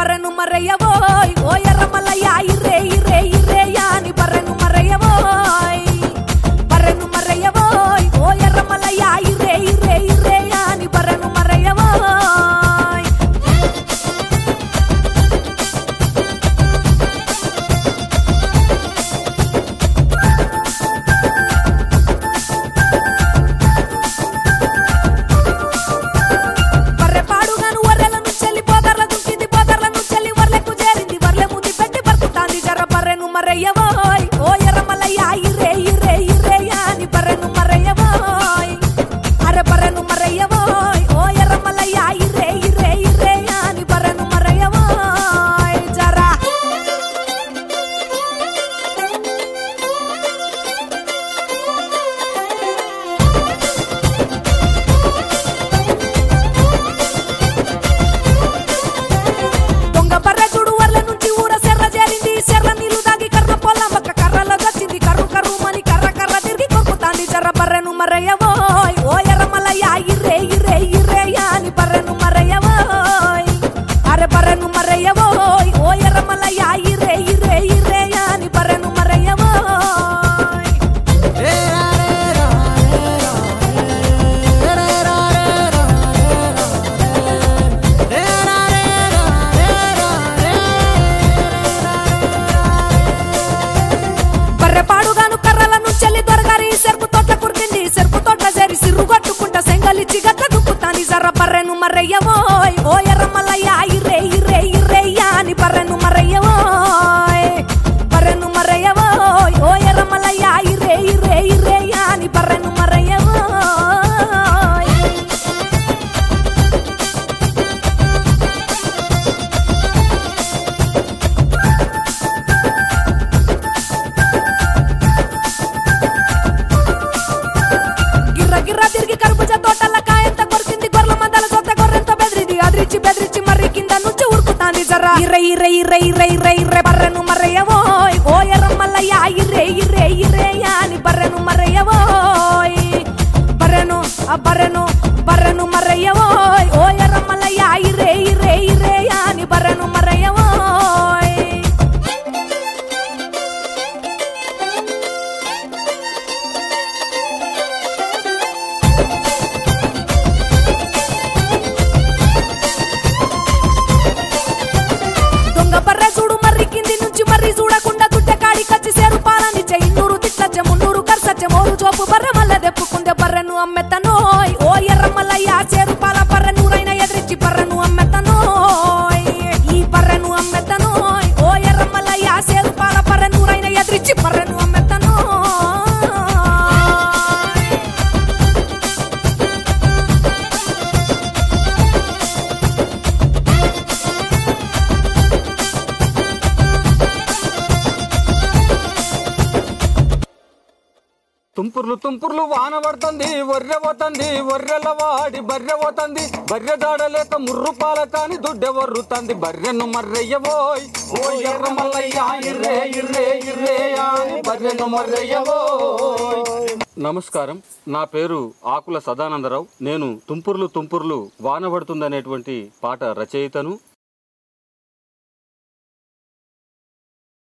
పర్రెను మరయ్యవోయ్ ఓ ఎర్రమల్లయ్య ఇర్రే ఇర్రే ఇర్రే యాని పర్రెను మరయ్యవోయ్ పర్రెను మరయ్యవోయ్ ఓ ఎర్రమల్లయ్య ఇర్రే ఇర్రే ఇర్రే యాని పర్రెను మరయ్యవోయ్ బర్రె పాడుగాను వర్రెల నుంచెల్లి పోదర్ల దుక్కింది పోదర్ల నుంచెల్లి వర్లెకు చేరింది వర్లె ముది పెట్టి బతుకుతాంది జర్ర బర్రెను మరయ్యవోయ్ ఓ ఎర్రమల్లయ్య ఇర్రే ఇర్రే ఇర్రే యాని బర్రెను మరయ్యవోయ్ అరె బర్రెను మరయ్యవోయ్ ఓ ఎర్రమల్లయ్య ఇర్రే ఇర్రే ఇర్రే యాని బర్రెను మరయ్యవోయ్ జరా దొంగ బర్రె చూడు వర్ల నుంచి ఊర సెర్ర చేరింది సెర్ర నీళ్లు దాగి కర్ర పొల్లమ్మక్క కర్రలో వచ్చింది కర్రు కర్రు మని కర్ర కర్ర తిరిగి కొరుకుతాంది జర్ర బర్రెను మరయ్యవోయ్ ఓ ఎర్రమల్లయ్య ఇర్రే ఇర్రే ఇర్రే యాని బర్రెను మరయ్యవోయ్ అరె బర్రెను మరయ్యవోయ్ ఓ ఎర్రమల్లయ్య ఇర్రే ఇర్రే ఇర్రే యాని బర్రెను మరయ్యవోయ్ బర్రె పాడుగాను కర్రల నుంచెల్లి దొరగారి సెరుపు తోట కురికింది సెరుపు తోట చేరి సిర్రు కొట్టుకుంటా సెంగలిచ్చి గట్ల దుక్కుతాని జర్ర బర్రెను మర్రయ్యవోయ్ ఓ ఎర్రమల్లయ్య ఇర్రే ఇర్రే ఇర్రే యాని బర్రెను మర్రయ్యవోయ్ బర్రెను మర్రయ్యవోయ్ ఓ ఎర్రమల్లయ్య ఇర్రే ఇర్రే ఇర్రే యాని బర్రెను మర్రయ్యవోయ్ గిర్ర గిర్ర తిరిగి కర్బూజ తోటల కాయంత కొరికింది గొర్రెల మందల జొత్త గొర్రెంత బెదిరింది అదిరిచి బెదిరించి మర్రి కింద నుంచి ఉరుకుతాంది జర్ర ఇర్ర ఇర్ర ఇర్ర ఇర్ర ఇర్ర ఇర్ర బర్రెను మర్రయ్యవోయ్ ఓ ఎర్రమల్లయ్య ఇర్రే ఇర్రే ఇర్రే యాని బర్రెను మర్రయ్యవోయ్ బర్రెను ఆ బర్రెను బర్రెను మర్రయ్యవోయ్ ఓ ఎర్రమల్లయ్య ఇర్రే ఇర్రే ఇర్రే యాని బర్రెను మర్రయ్యవోయ్ దొంగ బర్రె చూడు మర్రి కింది నుంచి మర్రి చూడకుండా దుడ్డ కాడి కచ్చి సేరు పాలనిచ్చే ఇన్నూరు తిట్లచ్చ మున్నూరు కర్సచ్చ మోరు చోపు బర్రె మల్ల దెప్పుకుందే బర్రెను అమ్మెత్తనోయ్ ఓ ఎర్రమల్లయ్య చేరు పాల బర్రె నూరైన ఎదిరించి బర్రెను అమ్మెత్తనోయ్ ఈ బర్రెను అమ్మెత్తనోయ్ ఓ ఎర్రమల్లయ్య చేరు పాల బర్రె నూరైన ఎదిరించి బర్రెను అమ్మెత్తనోయ్ తుంపుర్లు తుంపుర్లు వాన పడుతుంది వర్రె పోతుంది వర్రెల వాడి బర్రె పోతుంది బర్రె దాడలేక ముర్రు పాల కాని దుడ్డె వర్రుతుంది బర్రెను మర్రయ్యవోయ్ ఓ ఎర్ర మల్లయ్య ఇర్రే ఇర్రే ఇర్రే అని బర్రెను మర్రయ్యవోయ్ నమస్కారం నా పేరు ఆకుల సదానందరావు నేను తుంపుర్లు తుంపుర్లు వాన పడుతుందనేటువంటి పాట రచయితను